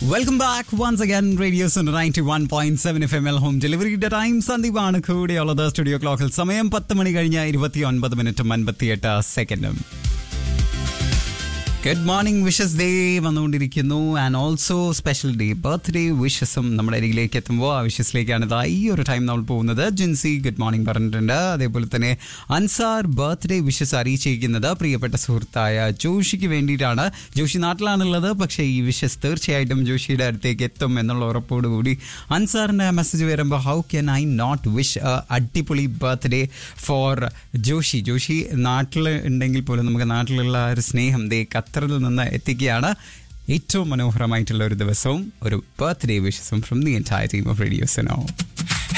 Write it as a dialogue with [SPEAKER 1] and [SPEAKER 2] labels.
[SPEAKER 1] welcome back once again radio ninety one point seven F M L home ഡെലിവറിയുടെ time സന്ദീപാണ് കൂടെയുള്ളത് studio ക്ലോക്കിൽ സമയം പത്ത് മണി കഴിഞ്ഞ ഇരുപത്തി ഒൻപത് മിനിറ്റും അൻപത്തിയെട്ട് സെക്കൻഡും ഗുഡ് മോർണിംഗ് വിഷസ് ഡേ വന്നുകൊണ്ടിരിക്കുന്നു and also special day birthday വിഷസും നമ്മുടെ അരികിലേക്ക് എത്തുമ്പോൾ ആ വിഷസിലേക്കാണ് ഇതാ ഈ ഒരു ടൈം നമ്മൾ പോകുന്നത് ജിൻസി ഗുഡ് മോർണിംഗ് പറഞ്ഞിട്ടുണ്ട് അതേപോലെ തന്നെ അൻസാർ ബർത്ത്ഡേ വിഷസ് അറിയിച്ചിരിക്കുന്നത് പ്രിയപ്പെട്ട സുഹൃത്തായ ജോഷിക്ക് വേണ്ടിയിട്ടാണ് ജോഷി നാട്ടിലാണുള്ളത് പക്ഷേ ഈ വിഷസ് തീർച്ചയായിട്ടും ജോഷിയുടെ അടുത്തേക്ക് എത്തും എന്നുള്ള ഉറപ്പോടുകൂടി അൻസാറിൻ്റെ മെസ്സേജ് വരുമ്പോൾ how can I not wish അടിപൊളി ബർത്ത്ഡേ ഫോർ ജോഷി ജോഷി നാട്ടിൽ ഉണ്ടെങ്കിൽ പോലും നമുക്ക് നാട്ടിലുള്ള ആ ഒരു സ്നേഹം ദേ ഖത്തറിൽ നിന്ന് എത്തിക്കുകയാണ് ഏറ്റവും മനോഹരമായിട്ടുള്ള ഒരു ദിവസവും ഒരു ബർത്ത്ഡേ വിഷസും from the entire team of റേഡിയോസിനോ